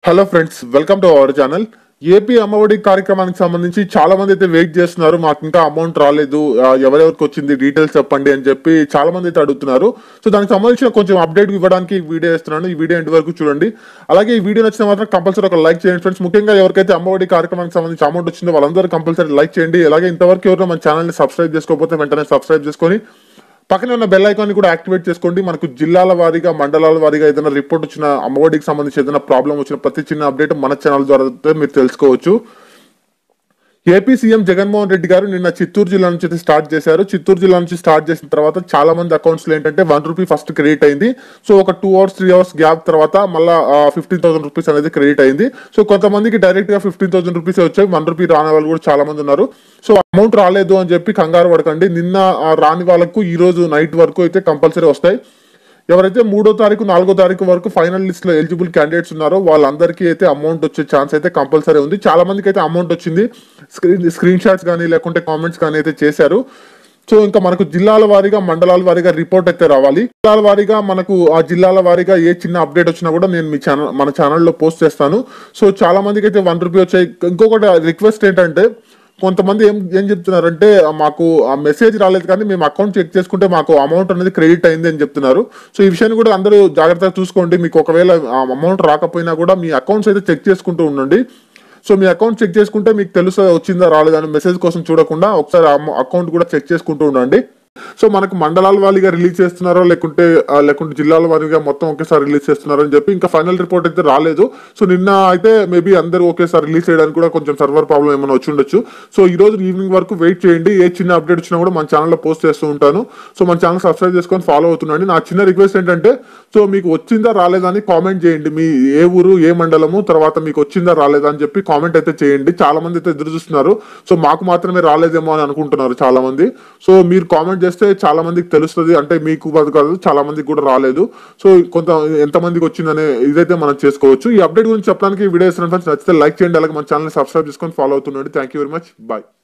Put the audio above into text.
hello friends welcome to our channel AP Amma Vodi కార్యక్రమానికి సంబంధించి చాలా మంది అయితే వెయిట్ చేస్తున్నారు మాకు ఇంకా అమౌంట్ రాలేదు ఆ, ఎవరెవరికి వచ్చింది డీటెయిల్స్ చెప్పండి అని చెప్పి చాలా మంది అయితే అడుగుతున్నారు సో దానికి సంబంధించిన కొంచెం అప్డేట్ ఇవ్వడానికి ఈ వీడియో ఇస్తున్నాను ఈ వీడియో ఎండ్ వరకు చూడండి అలాగే ఈ వీడియో నచ్చితే మాత్రం కంపల్సరీ ఒక లైక్ చేయండి ఫ్రెండ్స్ ముఖ్యంగా ఎవరికైతే అమ్మఒడి కార్యక్రమానికి సంబంధించి అమౌంట్ వచ్చిందో వాళ్ళందరూ కంపల్సరీ లైక్ చేయండి అలాగే ఇంతవరకు ఎవరైనా మన ఛానల్ని సబ్స్క్రైబ్ చేసుకోకపోతే వెంటనే సబ్స్క్రైబ్ చేసుకొని పక్కనే ఉన్న బెల్ ఐకాన్ కూడా యాక్టివేట్ చేసుకోండి మనకు జిల్లాల వారీగా మండలాల వారీగా ఏదైనా రిపోర్ట్ వచ్చిన అమ్మఒడికి సంబంధించి ఏదైనా ప్రాబ్లం వచ్చిన ప్రతి చిన్న అప్డేట్ మన ఛానల్ ద్వారా అయితే మీరు తెలుసుకోవచ్చు ఏపీ సీఎం జగన్మోహన్ రెడ్డి గారు నిన్న చిత్తూరు జిల్లా నుంచి అయితే స్టార్ట్ చేశారు చిత్తూరు జిల్లా నుంచి స్టార్ట్ చేసిన తర్వాత చాలా మంది అకౌంట్స్ లో ఏంటంటే వన్ రూపీ ఫస్ట్ క్రెడిట్ అయింది సో ఒక two hours three hours gap తర్వాత మళ్ళీ ఫిఫ్టీన్ థౌసండ్ రూపీస్ అనేది క్రెడిట్ అయింది సో కొంతమందికి డైరెక్ట్ గా ఫిఫ్టీన్ థౌసండ్ రూపీస్ వచ్చాయి వన్ రూపీ రాని వాళ్ళు కూడా చాలా మంది ఉన్నారు సో అమౌంట్ రాలేదు అని చెప్పి కంగారు పడకండి నిన్న ఆ, రాని వాళ్ళకు ఈ రోజు నైట్ వరకు అయితే కంపల్సరీ వస్తాయి ఎవరైతే మూడో తారీఖు నాలుగో తారీఖు వరకు ఫైనల్ లిస్ట్ లో ఎలిజిబుల్ క్యాండిడేట్స్ ఉన్నారో వాళ్ళందరికీ అయితే అమౌంట్ వచ్చే ఛాన్స్ అయితే కంపల్సరీ ఉంది చాలా మందికి అయితే అమౌంట్ వచ్చింది స్క్రీన్ స్క్రీన్ షాట్స్ కానీ లేకుంటే కామెంట్స్ కానీ అయితే చేశారు సో ఇంకా మనకు జిల్లాల వారీగా మండలాల వారీగా రిపోర్ట్ అయితే రావాలి జిల్లాల వారీగా మనకు ఆ జిల్లాల వారీగా ఏ చిన్న అప్డేట్ వచ్చినా కూడా నేను మీ ఛానల్ మన ఛానల్లో పోస్ట్ చేస్తాను సో చాలా మందికి అయితే వన్ రూపీ వచ్చాయి ఇంకొకటి రిక్వెస్ట్ ఏంటంటే కొంతమంది ఏం ఏం చెప్తున్నారంటే ఆ, మాకు ఆ మెసేజ్ రాలేదు కానీ మేము అకౌంట్ చెక్ చేసుకుంటే మాకు అమౌంట్ అనేది క్రెడిట్ అయింది అని చెప్తున్నారు సో ఈ విషయాన్ని కూడా అందరూ జాగ్రత్తగా చూసుకోండి మీకు ఒకవేళ అమౌంట్ రాకపోయినా కూడా మీ అకౌంట్స్ అయితే చెక్ చేసుకుంటూ ఉండండి సో మీ అకౌంట్ చెక్ చేసుకుంటే మీకు తెలుసు వచ్చిందా రాలేదా అని మెసేజ్ కోసం చూడకుండా ఒకసారి అకౌంట్ కూడా చెక్ చేసుకుంటూ ఉండండి సో మనకు మండలాల వారీగా రిలీజ్ చేస్తున్నారో లేకుంటే ఆ, లేకుంటే జిల్లాల వారీగా మొత్తం ఒకేసారి రిలీజ్ చేస్తున్నారో అని చెప్పి ఇంకా ఫైనల్ రిపోర్ట్ అయితే రాలేదు సో నిన్న అయితే మేబీ అందరూ ఒకేసారి రిలీజ్ చేయడానికి కూడా కొంచెం సర్వర్ ప్రాబ్లం ఏమైనా వచ్చి ఉండొచ్చు సో ఈ రోజు ఈవినింగ్ వరకు వెయిట్ చేయండి ఏ చిన్న అప్డేట్ వచ్చినా కూడా మన ఛానల్లో పోస్ట్ చేస్తూ ఉంటాను సో మన ఛానల్ సబ్స్క్రైబ్ చేసుకొని ఫాలో అవుతుండండి నా చిన్న రిక్వెస్ట్ ఏంటంటే సో మీకు వచ్చిందా రాలేదా అని కామెంట్ చేయండి మీ ఏ ఊరు ఏ మండలము తర్వాత మీకు వచ్చిందా రాలేదా అని చెప్పి కామెంట్ అయితే చేయండి చాలా మంది అయితే ఎదురు చూస్తున్నారు సో మాకు మాత్రమే రాలేదేమో అని అనుకుంటున్నారు చాలా మంది సో మీరు కామెంట్ చేస్తే చాలా మందికి తెలుస్తుంది అంటే మీకు కాదు కాదు చాలా మందికి కూడా రాలేదు సో కొంత ఎంత మందికి వచ్చిందనే ఇదైతే మనం చేసుకోవచ్చు ఈ అప్డేట్ గురించి చెప్పడానికి ఈ వీడియో ఇస్తున్నాను ఫ్రెండ్స్ నచ్చితే లైక్ చేయండి అలాగే మన ఛానల్ సబ్స్క్రైబ్ చేసుకొని ఫాలో అవుతుండండి thank you very much bye